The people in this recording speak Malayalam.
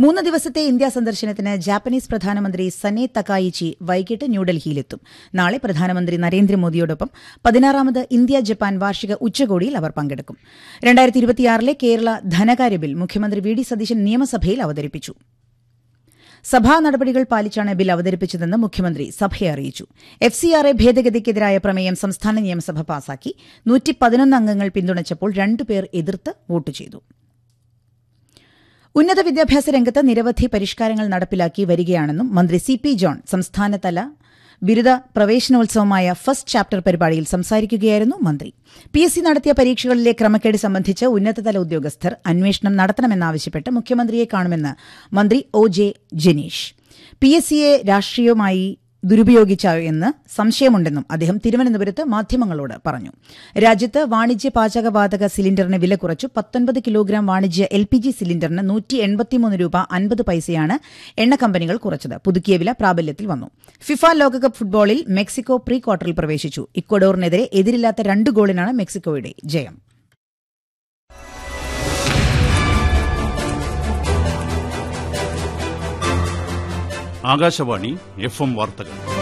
മൂന്ന് ദിവസത്തെ ഇന്ത്യ സന്ദർശനത്തിന് ജാപ്പനീസ് പ്രധാനമന്ത്രി സനെ തക്കായിച്ചി വൈകിട്ട് ന്യൂഡൽഹിയിലെത്തും നാളെ പ്രധാനമന്ത്രി നരേന്ദ്രമോദിയോടൊപ്പം പതിനാറാമത് ഇന്ത്യ ജപ്പാൻ വാർഷിക ഉച്ചകോടിയിൽ അവർ പങ്കെടുക്കും രണ്ടായിരത്തി ഇരുപത്തിയാറിലെ കേരള ധനകാര്യ ബിൽ മുഖ്യമന്ത്രി വി ഡി സതീശൻ നിയമസഭയിൽ അവതരിപ്പിച്ചു സഭാ നടപടികൾ പാലിച്ചാണ് ബിൽ അവതരിപ്പിച്ചതെന്ന് മുഖ്യമന്ത്രി സഭയെ അറിയിച്ചു എഫ് സി ആർ എ ഭേദഗതിക്കെതിരായ പ്രമേയം സംസ്ഥാന നിയമസഭ പാസാക്കി നൂറ്റി പതിനൊന്ന് അംഗങ്ങൾ പിന്തുണച്ചപ്പോൾ രണ്ടുപേർ എതിർത്ത് വോട്ട് ചെയ്തു ഉന്നത വിദ്യാഭ്യാസ രംഗത്ത് നിരവധി പരിഷ്കാരങ്ങൾ നടപ്പിലാക്കി വരികയാണെന്നും മന്ത്രി സി പി ജോൺ സംസ്ഥാനതല ബിരുദ പ്രവേശനോത്സവമായ ഫസ്റ്റ് ചാപ്റ്റർ പരിപാടിയിൽ സംസാരിക്കുകയായിരുന്നു മന്ത്രി പി എസ് സി നടത്തിയ പരീക്ഷകളിലെ ക്രമക്കേട് സംബന്ധിച്ച് ഉന്നതതല ഉദ്യോഗസ്ഥർ അന്വേഷണം നടത്തണമെന്നാവശ്യപ്പെട്ട് മുഖ്യമന്ത്രിയെ കാണുമെന്ന് മന്ത്രി O J Janeesh P S സിയെ രാഷ്ട്രീയവുമായി ദുരുപയോഗിച്ചോ എന്ന് സംശയമുണ്ടെന്നും അദ്ദേഹം തിരുവനന്തപുരത്ത് മാധ്യമങ്ങളോട് പറഞ്ഞു രാജ്യത്ത് വാണിജ്യ പാചകവാതക സിലിണ്ടറിന് വില കുറച്ചു പത്തൊൻപത് കിലോഗ്രാം വാണിജ്യ എൽ പി ജി സിലിണ്ടറിന് നൂറ്റി എൺപത്തിമൂന്ന് രൂപ അൻപത് പൈസയാണ് എണ്ണ കമ്പനികൾ കുറച്ചത് പുതുക്കിയ വില പ്രാബല്യത്തിൽ വന്നു ഫിഫ ലോകകപ്പ് ഫുട്ബോളിൽ മെക്സിക്കോ പ്രീ ക്വാർട്ടറിൽ പ്രവേശിച്ചു ഇക്വഡോറിനെതിരെ എതിരില്ലാത്ത രണ്ട് ഗോളിനാണ് മെക്സിക്കോയുടെ ജയം ആകാശവാണി എഫ് എം വാർത്തകൾ